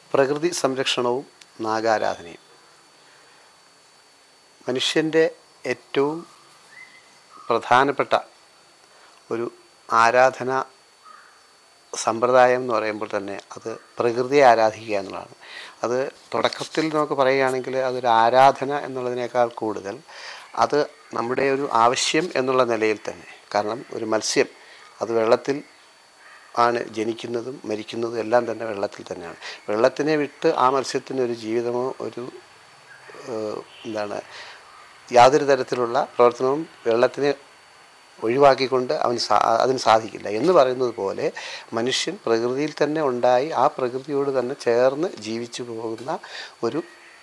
പ്രകൃതി സംരക്ഷണവും നാഗാരാധനയും മനുഷ്യൻ്റെ ഏറ്റവും പ്രധാനപ്പെട്ട ഒരു ആരാധന സമ്പ്രദായം എന്ന് പറയുമ്പോൾ തന്നെ അത് പ്രകൃതിയെ ആരാധിക്കുക എന്നുള്ളതാണ് അത് തുടക്കത്തിൽ നമുക്ക് പറയുകയാണെങ്കിൽ അതൊരു ആരാധന എന്നുള്ളതിനേക്കാൾ കൂടുതൽ അത് നമ്മുടെ ഒരു ആവശ്യം എന്നുള്ള നിലയിൽ തന്നെ കാരണം ഒരു മത്സ്യം അത് വെള്ളത്തിൽ ആണ് ജനിക്കുന്നതും മരിക്കുന്നതും എല്ലാം തന്നെ വെള്ളത്തിൽ തന്നെയാണ് വെള്ളത്തിനെ വിട്ട് ആ മത്സ്യത്തിന് ഒരു ജീവിതമോ ഒരു ഏഹ്, എന്താണ് യാതൊരു തരത്തിലുള്ള പ്രവർത്തനവും വെള്ളത്തിനെ ഒഴിവാക്കിക്കൊണ്ട് അവന് സാ അതിന് സാധിക്കില്ല എന്ന് പറയുന്നത് പോലെ മനുഷ്യൻ പ്രകൃതിയിൽ തന്നെ ഉണ്ടായി ആ പ്രകൃതിയോട് തന്നെ ചേർന്ന് ജീവിച്ചു പോകുന്ന ഒരു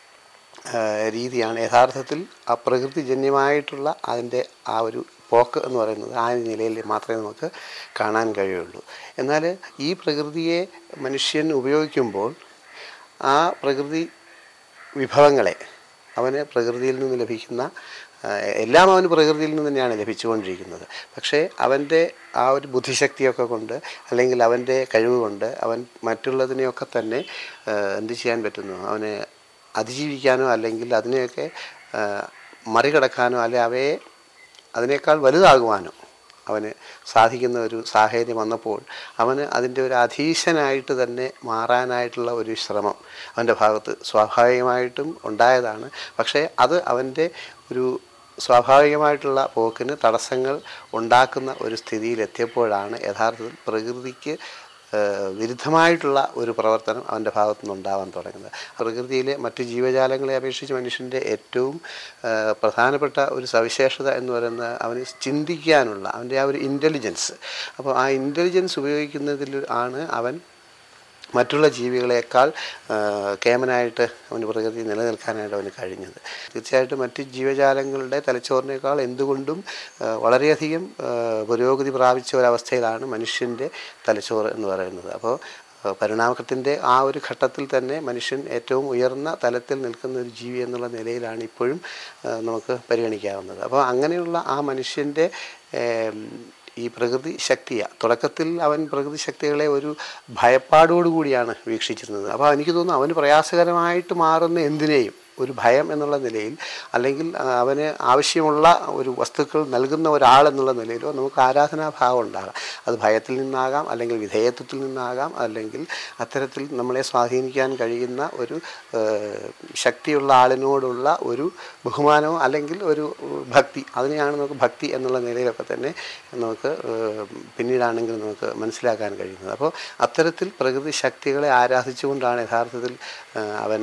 ആ, രീതിയാണ് യഥാർത്ഥത്തിൽ ആ പ്രകൃതിജന്യമായിട്ടുള്ള അതിൻ്റെ ആ ഒരു പോക്ക് എന്ന് പറയുന്നത് ആ നിലയിൽ മാത്രമേ നമുക്ക് കാണാൻ കഴിയുള്ളൂ എന്നാൽ ഈ പ്രകൃതിയെ മനുഷ്യൻ ഉപയോഗിക്കുമ്പോൾ ആ പ്രകൃതി വിഭവങ്ങളെ അവന് പ്രകൃതിയിൽ നിന്ന് ലഭിക്കുന്ന ആ, എല്ലാം അവന് പ്രകൃതിയിൽ നിന്ന് തന്നെയാണ് ലഭിച്ചുകൊണ്ടിരിക്കുന്നത് പക്ഷേ അവൻ്റെ ആ ഒരു ബുദ്ധിശക്തിയൊക്കെ കൊണ്ട് അല്ലെങ്കിൽ അവൻ്റെ കഴിവ് കൊണ്ട് അവൻ മറ്റുള്ളതിനെയൊക്കെ തന്നെ ആ, എന്ത് ചെയ്യാൻ പറ്റുന്നു അവന് അതിജീവിക്കാനോ അല്ലെങ്കിൽ അതിനെയൊക്കെ ആ, മറികടക്കാനോ അല്ലെ അവയെ അതിനേക്കാൾ വലുതാകുവാനോ അവന് സാധിക്കുന്ന ഒരു സാഹചര്യം വന്നപ്പോൾ അവന് അതിൻ്റെ ഒരു അധീശനായിട്ട് തന്നെ മാറാനായിട്ടുള്ള ഒരു ശ്രമം അവൻ്റെ ഭാഗത്ത് സ്വാഭാവികമായിട്ടും ഉണ്ടായതാണ് പക്ഷേ അത് അവൻ്റെ ഒരു സ്വാഭാവികമായിട്ടുള്ള പോക്കിന് തടസ്സങ്ങൾ ഉണ്ടാക്കുന്ന ഒരു സ്ഥിതിയിലെത്തിയപ്പോഴാണ് യഥാർത്ഥത്തിൽ പ്രകൃതിക്ക് ഏഹ് വിരുദ്ധമായിട്ടുള്ള ഒരു പ്രവർത്തനം അവൻ്റെ ഭാഗത്തു നിന്ന് ഉണ്ടാവാൻ തുടങ്ങുന്നത് പ്രകൃതിയിലെ മറ്റ് ജീവജാലങ്ങളെ അപേക്ഷിച്ച് മനുഷ്യൻ്റെ ഏറ്റവും ഏഹ് പ്രധാനപ്പെട്ട ഒരു സവിശേഷത എന്ന് പറയുന്നത് അവന് ചിന്തിക്കാനുള്ള അവൻ്റെ ആ ഒരു ഇൻ്റലിജൻസ് അപ്പോൾ ആ ഇൻ്റലിജൻസ് ഉപയോഗിക്കുന്നതിൽ ആണ് അവൻ മറ്റുള്ള ജീവികളെക്കാൾ ആ, കേമനായിട്ട് അവന് പ്രകൃതി നിലനിൽക്കാനായിട്ട് അവന് കഴിഞ്ഞത് തീർച്ചയായിട്ടും മറ്റ് ജീവജാലങ്ങളുടെ തലച്ചോറിനേക്കാൾ എന്തുകൊണ്ടും ആ, വളരെയധികം ആ, പുരോഗതി പ്രാപിച്ച ഒരവസ്ഥയിലാണ് മനുഷ്യൻ്റെ തലച്ചോറ് എന്ന് പറയുന്നത് അപ്പോൾ പരിണാമത്തിൻ്റെ ആ ഒരു ഘട്ടത്തിൽ തന്നെ മനുഷ്യൻ ഏറ്റവും ഉയർന്ന തലത്തിൽ നിൽക്കുന്ന ഒരു ജീവി എന്നുള്ള നിലയിലാണ് ഇപ്പോഴും ആ, നമുക്ക് പരിഗണിക്കാവുന്നത് അപ്പോൾ അങ്ങനെയുള്ള ആ മനുഷ്യൻ്റെ ഏം, ഈ പ്രകൃതി ശക്തിയെ തുടക്കത്തിൽ അവൻ പ്രകൃതി ശക്തികളെ ഒരു ഭയപ്പാടോടുകൂടിയാണ് വീക്ഷിച്ചിരുന്നത് അപ്പോൾ എനിക്ക് തോന്നുന്നു അവന് പ്രയാസകരമായിട്ട് മാറുന്ന എന്തിനേയും ഒരു ഭയം എന്നുള്ള നിലയിൽ അല്ലെങ്കിൽ ആ, അവന് ആവശ്യമുള്ള ഒരു വസ്തുക്കൾ നൽകുന്ന ഒരാൾ എന്നുള്ള നിലയിലോ നമുക്ക് ആരാധനാഭാവം ഉണ്ടാകാം അത് ഭയത്തിൽ നിന്നാകാം അല്ലെങ്കിൽ വിധേയത്വത്തിൽ നിന്നാകാം അല്ലെങ്കിൽ അത്തരത്തിൽ നമ്മളെ സ്വാധീനിക്കാൻ കഴിയുന്ന ഒരു ഏഹ്, ശക്തിയുള്ള ആളിനോടുള്ള ഒരു ബഹുമാനവും അല്ലെങ്കിൽ ഒരു ഭക്തി അതിനെയാണ് നമുക്ക് ഭക്തി എന്നുള്ള നിലയിലൊക്കെ തന്നെ നമുക്ക് ഏഹ്, പിന്നീടാണെങ്കിൽ നമുക്ക് മനസ്സിലാക്കാൻ കഴിയുന്നത് അപ്പോൾ അത്തരത്തിൽ പ്രകൃതി ശക്തികളെ ആരാധിച്ചുകൊണ്ടാണ് യഥാർത്ഥത്തിൽ ഏഹ്, അവൻ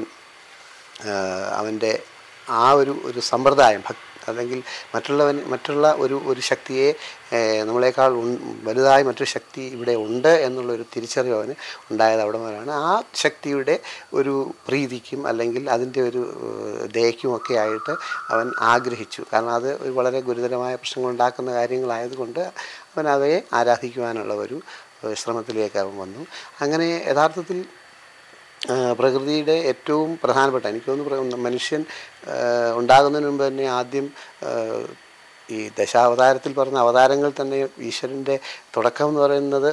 ആഹ് അവൻ്റെ ആ ഒരു ഒരു സമ്പ്രദായം ഭക് അല്ലെങ്കിൽ മറ്റുള്ളവൻ മറ്റുള്ള ഒരു ഒരു ശക്തിയെ ഏഹ് നമ്മളെക്കാൾ ഉൺ വലുതായി മറ്റൊരു ശക്തി ഇവിടെ ഉണ്ട് എന്നുള്ളൊരു തിരിച്ചറിവ് അവന് ഉണ്ടായത് അവിടെ മുതലാണ് ആ ശക്തിയുടെ ഒരു പ്രീതിക്കും അല്ലെങ്കിൽ അതിൻ്റെ ഒരു ഏഹ് ദയക്കും ഒക്കെ ആയിട്ട് അവൻ ആഗ്രഹിച്ചു കാരണം അത് ഒരു വളരെ ഗുരുതരമായ പ്രശ്നങ്ങൾ ഉണ്ടാക്കുന്ന കാര്യങ്ങളായതുകൊണ്ട് അവൻ അവയെ ആരാധിക്കുവാനുള്ള ഒരു ഏഹ് ശ്രമത്തിലേക്ക് അവൻ വന്നു അങ്ങനെ യഥാർത്ഥത്തിൽ ആ, പ്രകൃതിയുടെ ഏറ്റവും പ്രധാനപ്പെട്ട എനിക്ക് തോന്നുന്നു പ്ര- മനുഷ്യൻ ആ, ഉണ്ടാകുന്നതിന് മുമ്പ് തന്നെ ആദ്യം ആ, ഈ ദശാവതാരത്തിൽ പറഞ്ഞ അവതാരങ്ങൾ തന്നെ ഈശ്വരൻ്റെ തുടക്കം എന്ന് പറയുന്നത്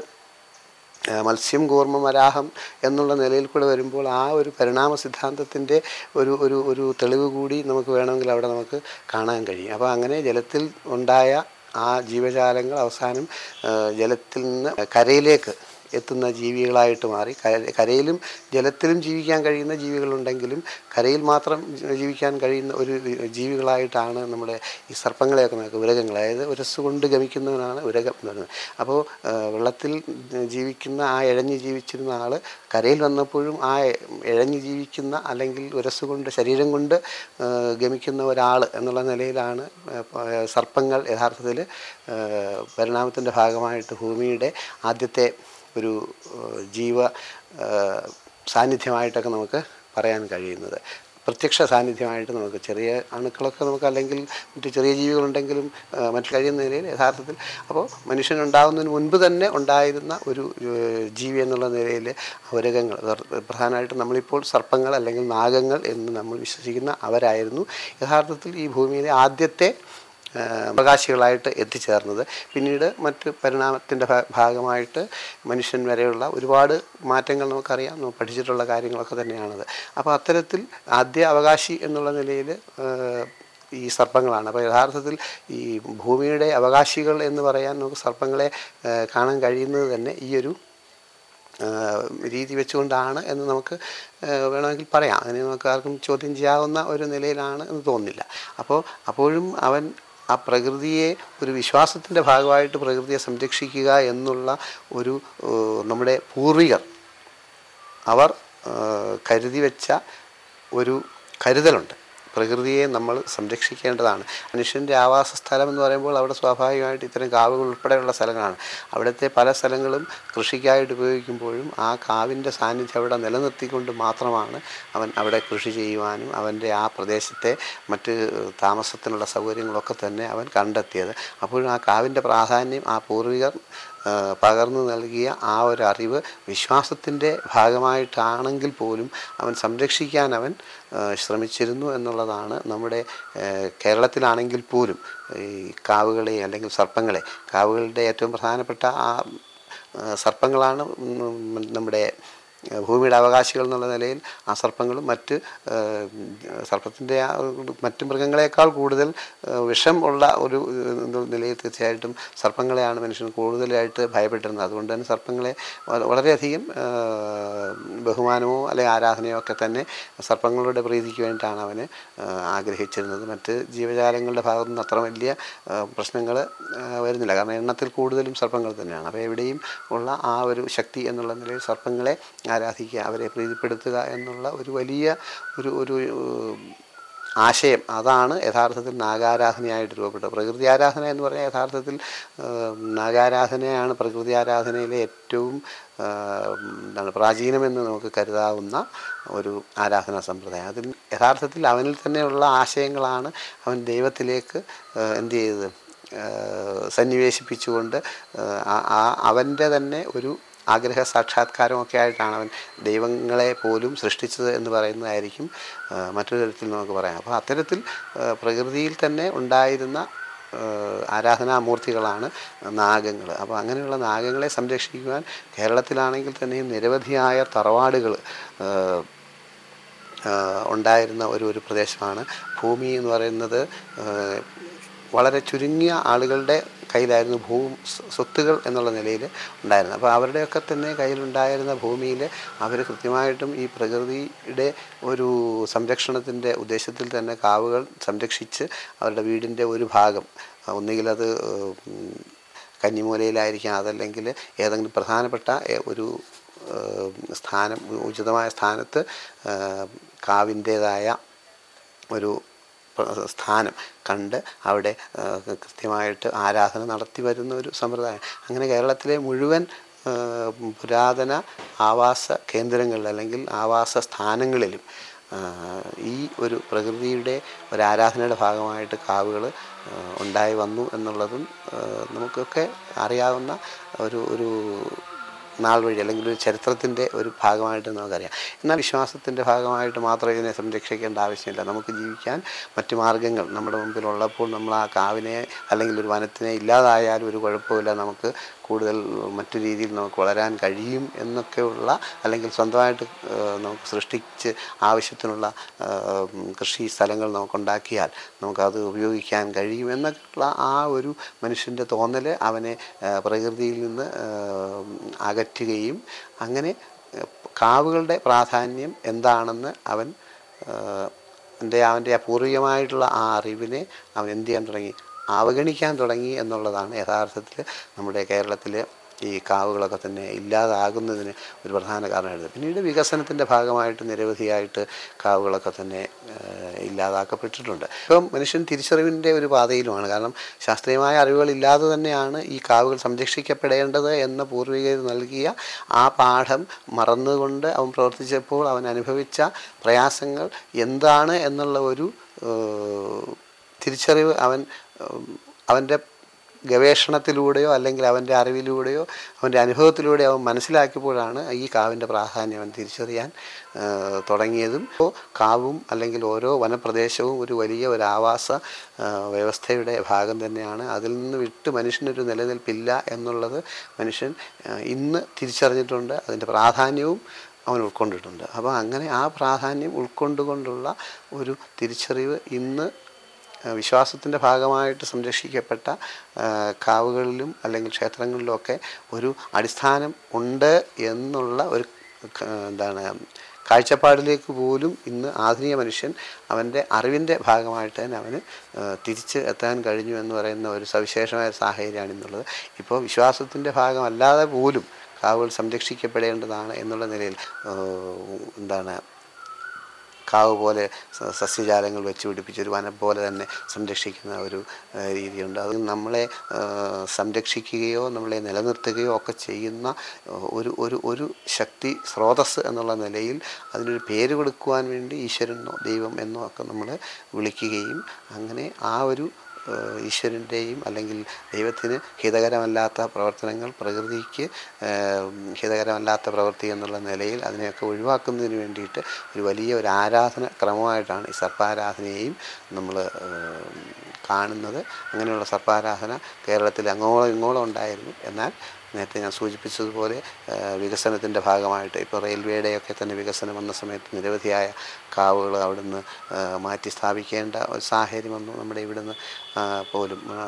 ആ, മത്സ്യം കൂർമ്മ വരാഹം എന്നുള്ള നിലയിൽ കൂടെ വരുമ്പോൾ ആ ഒരു പരിണാമ സിദ്ധാന്തത്തിൻ്റെ ഒരു ഒരു ഒരു തെളിവ് കൂടി നമുക്ക് വേണമെങ്കിൽ അവിടെ നമുക്ക് കാണാൻ കഴിയും അപ്പോൾ അങ്ങനെ ജലത്തിൽ ഉണ്ടായ ആ ജീവജാലങ്ങൾ അവസാനം ആ, ജലത്തിൽ നിന്ന് കരയിലേക്ക് എത്തുന്ന ജീവികളായിട്ട് മാറി കര- കരയിലും ജലത്തിലും ജീവിക്കാൻ കഴിയുന്ന ജീവികളുണ്ടെങ്കിലും കരയിൽ മാത്രം ജീവിക്കാൻ കഴിയുന്ന ഒരു ജീവികളായിട്ടാണ് നമ്മുടെ ഈ സർപ്പങ്ങളെയൊക്കെ നോക്കുക ഉരകങ്ങൾ അതായത് ഉരസ് കൊണ്ട് ഗമിക്കുന്നവനാണ് ഉരകം എന്ന് പറയുന്നത് അപ്പോൾ ആ, വെള്ളത്തിൽ ജീവിക്കുന്ന ആ ഇഴഞ്ഞ് ജീവിച്ചിരുന്ന ആൾ കരയിൽ വന്നപ്പോഴും ആ ഇഴഞ്ഞ് ജീവിക്കുന്ന അല്ലെങ്കിൽ ഉരസ് കൊണ്ട് ശരീരം കൊണ്ട് ആ, ഗമിക്കുന്ന ഒരാൾ എന്നുള്ള നിലയിലാണ് ആ, പ- സർപ്പങ്ങൾ യഥാർത്ഥത്തിൽ പരിണാമത്തിൻ്റെ ഭാഗമായിട്ട് ഭൂമിയുടെ ആദ്യത്തെ ഒരു ഏഹ്, ജീവ ഏഹ്, സാന്നിധ്യമായിട്ടൊക്കെ നമുക്ക് പറയാൻ കഴിയുന്നത് പ്രത്യക്ഷ സാന്നിധ്യമായിട്ട് നമുക്ക് ചെറിയ അണുക്കളൊക്കെ നമുക്ക് അല്ലെങ്കിൽ മറ്റു ചെറിയ ജീവികളുണ്ടെങ്കിലും ഏഹ്, മറ്റു കഴിയുന്ന നിലയിൽ യഥാർത്ഥത്തിൽ അപ്പോൾ മനുഷ്യനുണ്ടാകുന്നതിന് മുൻപ് തന്നെ ഉണ്ടായിരുന്ന ഒരു ഏഹ്, ജീവി എന്നുള്ള നിലയിൽ ഉരകങ്ങൾ പ്രധാനമായിട്ടും നമ്മളിപ്പോൾ സർപ്പങ്ങൾ അല്ലെങ്കിൽ നാഗങ്ങൾ എന്ന് നമ്മൾ വിശ്വസിക്കുന്ന അവരായിരുന്നു യഥാർത്ഥത്തിൽ ഈ ഭൂമിയിലെ ആദ്യത്തെ ആ, അവകാശികളായിട്ട് എത്തിച്ചേർന്നത് പിന്നീട് മറ്റ് പരിണാമത്തിൻ്റെ ഭാഗമായിട്ട് മനുഷ്യൻ വരെയുള്ള ഒരുപാട് മാറ്റങ്ങൾ നമുക്കറിയാം നമ്മൾ പഠിച്ചിട്ടുള്ള കാര്യങ്ങളൊക്കെ തന്നെയാണത് അപ്പോൾ അത്തരത്തിൽ ആദ്യ അവകാശി എന്നുള്ള നിലയിൽ ഈ സർപ്പങ്ങളാണ് അപ്പോൾ യഥാർത്ഥത്തിൽ ഈ ഭൂമിയുടെ അവകാശികൾ എന്ന് പറയാൻ നമുക്ക് സർപ്പങ്ങളെ ആ, കാണാൻ കഴിയുന്നത് തന്നെ ഈ ഒരു ആ, രീതി വെച്ചുകൊണ്ടാണ് എന്ന് നമുക്ക് ആ, വേണമെങ്കിൽ പറയാം അതിനെ നമുക്ക് ആർക്കും ചോദ്യം ചെയ്യാവുന്ന ഒരു നിലയിലാണ് എന്ന് തോന്നുന്നില്ല അപ്പോൾ അപ്പോഴും അവൻ ആ പ്രകൃതിയെ ഒരു വിശ്വാസത്തിൻ്റെ ഭാഗമായിട്ട് പ്രകൃതിയെ സംരക്ഷിക്കുക എന്നുള്ള ഒരു ഏഹ്, നമ്മുടെ പൂർവികർ അവർ ഏഹ്, കരുതി വെച്ച ഒരു കരുതലുണ്ട് പ്രകൃതിയെ നമ്മൾ സംരക്ഷിക്കേണ്ടതാണ് മനുഷ്യൻ്റെ ആവാസ സ്ഥലം എന്ന് പറയുമ്പോൾ അവിടെ സ്വാഭാവികമായിട്ട് ഇത്തരം കാവുകൾ ഉൾപ്പെടെയുള്ള സ്ഥലങ്ങളാണ് അവിടുത്തെ പല സ്ഥലങ്ങളും കൃഷിക്കായിട്ട് ഉപയോഗിക്കുമ്പോഴും ആ കാവിൻ്റെ സാന്നിധ്യം അവിടെ നിലനിർത്തിക്കൊണ്ട് മാത്രമാണ് അവൻ അവിടെ കൃഷി ചെയ്യുവാനും അവൻ്റെ ആ പ്രദേശത്തെ മറ്റ് താമസത്തിനുള്ള സൗകര്യങ്ങളൊക്കെ തന്നെ അവൻ കണ്ടെത്തിയത് അപ്പോഴും ആ കാവിൻ്റെ പ്രാധാന്യം ആ പൂർവികർ ആ, പകർന്നു നൽകിയ ആ ഒരു അറിവ് വിശ്വാസത്തിൻ്റെ ഭാഗമായിട്ടാണെങ്കിൽ പോലും അവൻ സംരക്ഷിക്കാൻ അവൻ ആ, ശ്രമിച്ചിരുന്നു എന്നുള്ളതാണ് നമ്മുടെ ആ, കേരളത്തിലാണെങ്കിൽ പോലും ഈ കാവുകളെ അല്ലെങ്കിൽ സർപ്പങ്ങളെ കാവുകളുടെ ഏറ്റവും പ്രധാനപ്പെട്ട ആ ആ, സർപ്പങ്ങളാണ് ഉം, നമ്മുടെ ആ, ഭൂമിയുടെ അവകാശികൾ എന്നുള്ള നിലയിൽ ആ സർപ്പങ്ങളും മറ്റ് ആ, സർപ്പത്തിൻ്റെ ആ ഒരു മറ്റ് മൃഗങ്ങളെക്കാൾ കൂടുതൽ ആ, വിഷം ഉള്ള ഒരു ആ, നിലയിൽ തീർച്ചയായിട്ടും സർപ്പങ്ങളെയാണ് മനുഷ്യൻ കൂടുതലായിട്ട് ഭയപ്പെട്ടിരുന്നത് അതുകൊണ്ട് തന്നെ സർപ്പങ്ങളെ വ- വളരെയധികം ആ, ബഹുമാനമോ അല്ലെങ്കിൽ ആരാധനയോ ഒക്കെ തന്നെ സർപ്പങ്ങളുടെ പ്രീതിക്ക് വേണ്ടിയിട്ടാണ് അവന് ആ, ആഗ്രഹിച്ചിരുന്നത് മറ്റ് ജീവജാലങ്ങളുടെ ഭാഗത്തു നിന്ന് അത്ര വലിയ പ്രശ്നങ്ങൾ വരുന്നില്ല കാരണം എണ്ണത്തിൽ കൂടുതലും സർപ്പങ്ങൾ തന്നെയാണ് അപ്പോൾ എവിടെയും ഉള്ള ആ ഒരു ശക്തി എന്നുള്ള നിലയിൽ സർപ്പങ്ങളെ ആരാധിക്കുക അവരെ പ്രീതിപ്പെടുത്തുക എന്നുള്ള ഒരു വലിയ ഒരു ഒരു ഏഹ്, ആശയം അതാണ് യഥാർത്ഥത്തിൽ നാഗാരാധനയായിട്ട് രൂപപ്പെട്ടത് പ്രകൃതി ആരാധന എന്ന് പറഞ്ഞാൽ യഥാർത്ഥത്തിൽ ഏഹ്, നാഗാരാധനയാണ് പ്രകൃതി ആരാധനയിലെ ഏറ്റവും ഏഹ്, എന്താണ് പ്രാചീനമെന്ന് നമുക്ക് കരുതാവുന്ന ഒരു ആരാധനാ സമ്പ്രദായം അതിൽ യഥാർത്ഥത്തിൽ അവനിൽ തന്നെയുള്ള ആശയങ്ങളാണ് അവൻ ദൈവത്തിലേക്ക് ഏഹ്, എന്ത് ചെയ്തത് ഏഹ്, സന്നിവേശിപ്പിച്ചുകൊണ്ട് ഏഹ്, ആ- ആ അവൻ്റെ തന്നെ ഒരു ആഗ്രഹ സാക്ഷാത്കാരമൊക്കെ ആയിട്ടാണ് അവൻ ദൈവങ്ങളെ പോലും സൃഷ്ടിച്ചത് എന്ന് പറയുന്നതായിരിക്കും ആ, മറ്റൊരു തരത്തിൽ നമുക്ക് പറയാം അപ്പോൾ അത്തരത്തിൽ ആ, പ്രകൃതിയിൽ തന്നെ ഉണ്ടായിരുന്ന ആ, ആരാധനാമൂർത്തികളാണ് നാഗങ്ങൾ അപ്പോൾ അങ്ങനെയുള്ള നാഗങ്ങളെ സംരക്ഷിക്കുവാൻ കേരളത്തിലാണെങ്കിൽ തന്നെയും നിരവധിയായ തറവാടുകൾ ഉണ്ടായിരുന്ന ഒരു ഒരു പ്രദേശമാണ് ഭൂമി എന്ന് പറയുന്നത് ആ, വളരെ ചുരുങ്ങിയ ആളുകളുടെ കയ്യിലായിരുന്നു ഭൂ സ്വ- സ്വത്തുകൾ എന്നുള്ള നിലയിൽ ഉണ്ടായിരുന്നത് അപ്പോൾ അവരുടെയൊക്കെ തന്നെ കയ്യിലുണ്ടായിരുന്ന ഭൂമിയിൽ അവർ കൃത്യമായിട്ടും ഈ പ്രകൃതിയുടെ ഒരു സംരക്ഷണത്തിൻ്റെ ഉദ്ദേശത്തിൽ തന്നെ കാവുകൾ സംരക്ഷിച്ച് അവരുടെ വീടിൻ്റെ ഒരു ഭാഗം ഒന്നുകിൽ അത് ഉം, കന്നിമൂലയിലായിരിക്കാം അതല്ലെങ്കിൽ ഏതെങ്കിലും പ്രധാനപ്പെട്ട ഏ- ഒരു ഏഹ്, സ്ഥാനം ഉചിതമായ സ്ഥാനത്ത് ഏഹ്, കാവിൻ്റേതായ ഒരു പ്ര- സ്ഥാനം കണ്ട് അവിടെ ആ, കൃത്യമായിട്ട് ആരാധന നടത്തി വരുന്ന ഒരു സമ്പ്രദായം അങ്ങനെ കേരളത്തിലെ മുഴുവൻ ആ, പുരാതന ആവാസ കേന്ദ്രങ്ങളിൽ അല്ലെങ്കിൽ ആവാസ സ്ഥാനങ്ങളിലും ആ, ഈ ഒരു പ്രകൃതിയുടെ ഒരു ആരാധനയുടെ ഭാഗമായിട്ട് കാവുകൾ ഉണ്ടായി വന്നു എന്നുള്ളതും ആ, നമുക്കൊക്കെ അറിയാവുന്ന ഒരു ഒരു നാൾ വഴി അല്ലെങ്കിൽ ഒരു ചരിത്രത്തിൻ്റെ ഒരു ഭാഗമായിട്ട് നമുക്കറിയാം എന്നാൽ വിശ്വാസത്തിൻ്റെ ഭാഗമായിട്ട് മാത്രം ഇതിനെ സംരക്ഷിക്കേണ്ട ആവശ്യമില്ല നമുക്ക് ജീവിക്കാൻ മറ്റു മാർഗ്ഗങ്ങൾ നമ്മുടെ മുമ്പിലുള്ളപ്പോൾ നമ്മൾ ആ കാവിനെ അല്ലെങ്കിൽ ഒരു വനത്തിനെ ഇല്ലാതായാലും ഒരു കുഴപ്പമില്ല നമുക്ക് കൂടുതൽ മറ്റു രീതിയിൽ നമുക്ക് വളരാൻ കഴിയും എന്നൊക്കെയുള്ള അല്ലെങ്കിൽ സ്വന്തമായിട്ട് ഏഹ്, നമുക്ക് സൃഷ്ടിച്ച് ആവശ്യത്തിനുള്ള ഏഹ്, കൃഷി സ്ഥലങ്ങൾ നമുക്കുണ്ടാക്കിയാൽ നമുക്കത് ഉപയോഗിക്കാൻ കഴിയും എന്നൊക്കെയുള്ള ആ ഒരു മനുഷ്യൻ്റെ തോന്നൽ അവനെ ഏഹ്, പ്രകൃതിയിൽ നിന്ന് ഏഹ്, അകറ്റുകയും അങ്ങനെ ഏഹ്, കാവുകളുടെ പ്രാധാന്യം എന്താണെന്ന് അവൻ ഏഹ്, എൻ്റെ അവൻ്റെ അപൂർവികമായിട്ടുള്ള ആ അറിവിനെ അവൻ എന്ത് ചെയ്യാൻ തുടങ്ങി അവഗണിക്കാൻ തുടങ്ങി എന്നുള്ളതാണ് യഥാർത്ഥത്തിൽ നമ്മുടെ കേരളത്തിൽ ഈ കാവുകളൊക്കെ തന്നെ ഇല്ലാതാകുന്നതിന് ഒരു പ്രധാന കാരണമായിരുന്നു പിന്നീട് വികസനത്തിൻ്റെ ഭാഗമായിട്ട് നിരവധിയായിട്ട് കാവുകളൊക്കെ തന്നെ ഏഹ്, ഇല്ലാതാക്കപ്പെട്ടിട്ടുണ്ട് ഇപ്പം മനുഷ്യൻ തിരിച്ചറിവിൻ്റെ ഒരു പാതയിലുമാണ് കാരണം ശാസ്ത്രീയമായ അറിവുകളില്ലാതെ തന്നെയാണ് ഈ കാവുകൾ സംരക്ഷിക്കപ്പെടേണ്ടത് എന്ന പൂർവികർ നൽകിയ ആ പാഠം മറന്നുകൊണ്ട് അവൻ പ്രവർത്തിച്ചപ്പോൾ അവൻ അനുഭവിച്ച പ്രയാസങ്ങൾ എന്താണ് എന്നുള്ള ഒരു ഏഹ്, തിരിച്ചറിവ് അവൻ ഉം, അവൻ്റെ ഗവേഷണത്തിലൂടെയോ അല്ലെങ്കിൽ അവൻ്റെ അറിവിലൂടെയോ അവൻ്റെ അനുഭവത്തിലൂടെയോ അവൻ മനസ്സിലാക്കിയപ്പോഴാണ് ഈ കാവിൻ്റെ പ്രാധാന്യം അവൻ തിരിച്ചറിയാൻ ആ, തുടങ്ങിയതും ഇപ്പോൾ കാവും അല്ലെങ്കിൽ ഓരോ വനപ്രദേശവും ഒരു വലിയ ഒരു ആവാസ ആ, വ്യവസ്ഥയുടെ ഭാഗം തന്നെയാണ് അതിൽ നിന്ന് വിട്ട് മനുഷ്യനൊരു നിലനിൽപ്പില്ല എന്നുള്ളത് മനുഷ്യൻ ആ, ഇന്ന് തിരിച്ചറിഞ്ഞിട്ടുണ്ട് അതിൻ്റെ പ്രാധാന്യവും അവൻ ഉൾക്കൊണ്ടിട്ടുണ്ട് അപ്പോൾ അങ്ങനെ ആ പ്രാധാന്യം ഉൾക്കൊണ്ടുകൊണ്ടുള്ള ഒരു തിരിച്ചറിവ് ഇന്ന് വിശ്വാസത്തിൻ്റെ ഭാഗമായിട്ട് സംരക്ഷിക്കപ്പെട്ട ആ, കാവുകളിലും അല്ലെങ്കിൽ ക്ഷേത്രങ്ങളിലുമൊക്കെ ഒരു അടിസ്ഥാനം ഉണ്ട് എന്നുള്ള ഒരു ക- എന്താണ് കാഴ്ചപ്പാടിലേക്ക് പോലും ഇന്ന് ആധുനിക മനുഷ്യൻ അവൻ്റെ അറിവിൻ്റെ ഭാഗമായിട്ട് തന്നെ അവന് ആ, തിരിച്ച് എത്താൻ കഴിഞ്ഞു എന്ന് പറയുന്ന ഒരു സവിശേഷമായ സാഹചര്യമാണ് ഇന്നുള്ളത് ഇപ്പോൾ വിശ്വാസത്തിൻ്റെ ഭാഗമല്ലാതെ പോലും കാവുകൾ സംരക്ഷിക്കപ്പെടേണ്ടതാണ് എന്നുള്ള നിലയിൽ ആ, എന്താണ് കാവ് പോലെ സ- സസ്യജാലങ്ങൾ വെച്ച് പിടിപ്പിച്ച് ഒരു വനം പോലെ തന്നെ സംരക്ഷിക്കുന്ന ഒരു ആ, രീതിയുണ്ട് അത് നമ്മളെ ആ, സംരക്ഷിക്കുകയോ നമ്മളെ നിലനിർത്തുകയോ ഒക്കെ ചെയ്യുന്ന ആ, ഒരു ഒരു ഒരു ശക്തി സ്രോതസ് എന്നുള്ള നിലയിൽ അതിനൊരു പേര് കൊടുക്കുവാൻ വേണ്ടി ഈശ്വരനോ ദൈവം എന്നോ ഒക്കെ നമ്മൾ വിളിക്കുകയും അങ്ങനെ ആ ഒരു ഏഹ് ഈശ്വരൻ്റെയും അല്ലെങ്കിൽ ദൈവത്തിന് ഹിതകരമല്ലാത്ത പ്രവർത്തനങ്ങൾ പ്രകൃതിക്ക് ഏഹ് ഹിതകരമല്ലാത്ത പ്രവൃത്തി എന്നുള്ള നിലയിൽ അതിനെയൊക്കെ ഒഴിവാക്കുന്നതിന് വേണ്ടിയിട്ട് ഒരു വലിയ ഒരു ആരാധന ക്രമമായിട്ടാണ് ഈ സർപ്പാരാധനയെയും നമ്മൾ കാണുന്നത് അങ്ങനെയുള്ള സർപ്പാരാധന കേരളത്തിൽ അങ്ങോളം ഇങ്ങോളം ഉണ്ടായിരുന്നു എന്നാൽ നേരത്തെ ഞാൻ സൂചിപ്പിച്ചതുപോലെ വികസനത്തിൻ്റെ ഭാഗമായിട്ട് ഇപ്പോൾ റെയിൽവേയുടെയൊക്കെ തന്നെ വികസനം വന്ന സമയത്ത് നിരവധിയായ കാവുകൾ അവിടുന്ന് ആ, മാറ്റി സ്ഥാപിക്കേണ്ട ഒരു സാഹചര്യം വന്നു നമ്മുടെ ഇവിടുന്ന് ആ, പോലും ആ,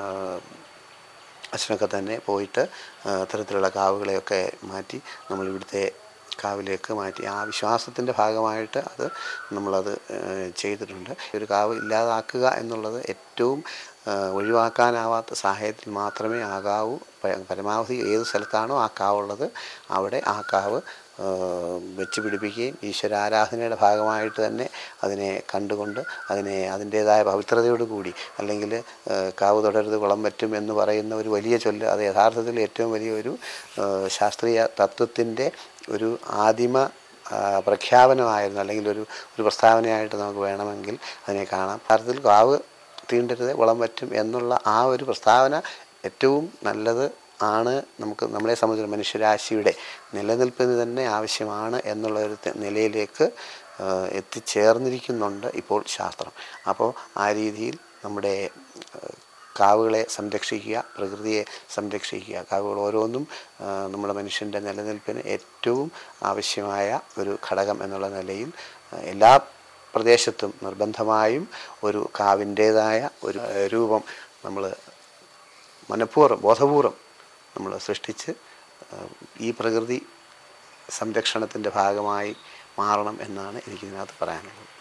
അച്ഛനൊക്കെ തന്നെ പോയിട്ട് ആ, അത്തരത്തിലുള്ള കാവുകളെയൊക്കെ മാറ്റി നമ്മൾ ഇവിടുത്തെ കാവിലേക്ക് മാറ്റി ആ വിശ്വാസത്തിൻ്റെ ഭാഗമായിട്ട് അത് നമ്മളത് ഏഹ്, ചെയ്തിട്ടുണ്ട് ഒരു കാവ് ഇല്ലാതാക്കുക എന്നുള്ളത് ഏറ്റവും ആ, ഒഴിവാക്കാനാവാത്ത സാഹചര്യത്തിൽ മാത്രമേ ആകാവൂ പ- പരമാവധി ഏത് സ്ഥലത്താണോ ആ കാവുള്ളത് അവിടെ ആ കാവ് ആ, വെച്ച് പിടിപ്പിക്കുകയും ഈശ്വരാരാധനയുടെ ഭാഗമായിട്ട് തന്നെ അതിനെ കണ്ടുകൊണ്ട് അതിനെ അതിൻ്റേതായ പവിത്രതയോട് കൂടി അല്ലെങ്കിൽ ആ, കാവ് തുടരുത് കുളം പറ്റും എന്ന് പറയുന്ന ഒരു വലിയ ചൊല്ല് അത് യഥാർത്ഥത്തിൽ ഏറ്റവും വലിയൊരു ആ, ശാസ്ത്രീയ തത്വത്തിൻ്റെ ഒരു ആദിമ ആ, പ്രഖ്യാപനമായിരുന്നു അല്ലെങ്കിൽ ഒരു ഒരു പ്രസ്താവനയായിട്ട് നമുക്ക് വേണമെങ്കിൽ അതിനെ കാണാം യഥാർത്ഥത്തിൽ കാവ് തീണ്ടരുത് കുളം പറ്റും എന്നുള്ള ആ ഒരു പ്രസ്താവന ഏറ്റവും നല്ലത് ആണ് നമുക്ക് നമ്മളെ സംബന്ധിച്ച് മനുഷ്യരാശിയുടെ നിലനിൽപ്പിന് തന്നെ ആവശ്യമാണ് എന്നുള്ള ഒരു ത- നിലയിലേക്ക് ആ, എത്തിച്ചേർന്നിരിക്കുന്നുണ്ട് ഇപ്പോൾ ശാസ്ത്രം അപ്പോൾ ആ രീതിയിൽ നമ്മുടെ ആ, കാവുകളെ സംരക്ഷിക്കുക പ്രകൃതിയെ സംരക്ഷിക്കുക കാവുകൾ ഓരോന്നും ആ, നമ്മുടെ മനുഷ്യൻ്റെ നിലനിൽപ്പിന് ഏറ്റവും ആവശ്യമായ ഒരു ഘടകം എന്നുള്ള നിലയിൽ ആ, എല്ലാ പ്രദേശത്തും നിർബന്ധമായും ഒരു കാവിൻ്റേതായ ഒരു ആ, രൂപം നമ്മൾ മനഃപൂർവ്വം ബോധപൂർവം നമ്മൾ സൃഷ്ടിച്ച് ആ, ഈ പ്രകൃതി സംരക്ഷണത്തിൻ്റെ ഭാഗമായി മാറണം എന്നാണ് എനിക്കിതിനകത്ത് പറയാനുള്ളത്